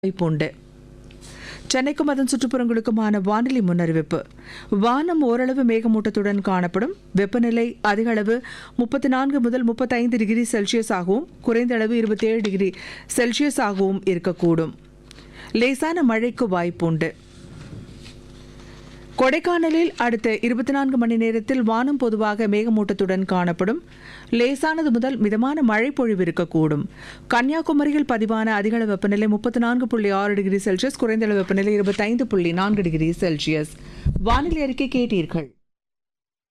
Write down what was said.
வாய்ப்புண்டு சென்னைக்கும் அதன் சுற்றுப்புறங்களுக்குமான வானிலை முன்னறிவிப்பு வானம் ஓரளவு மேகமூட்டத்துடன் காணப்படும் வெப்பநிலை அதிக அளவு முப்பத்தி நான்கு முதல் முப்பத்தைந்து டிகிரி செல்சியஸ் ஆகவும் குறைந்த அளவு இருபத்தேழு டிகிரி செல்சியஸ் ஆகவும் இருக்கக்கூடும் லேசான மழைக்கு வாய்ப்புண்டு கொடைக்கானலில் அடுத்த இருபத்தி நான்கு மணி நேரத்தில் வானம் பொதுவாக மேகமூட்டத்துடன் காணப்படும் லேசானது முதல் மிதமான மழை பொழிவு இருக்கக்கூடும் கன்னியாகுமரியில் பதிவான அதிகளவு வெப்பநிலை முப்பத்தி நான்கு புள்ளி ஆறு டிகிரி செல்சியஸ் குறைந்த அளவு வெப்பநிலை இருபத்தைந்து புள்ளி நான்கு டிகிரி செல்சியஸ் வானிலை அறிக்கை கேட்டீர்கள்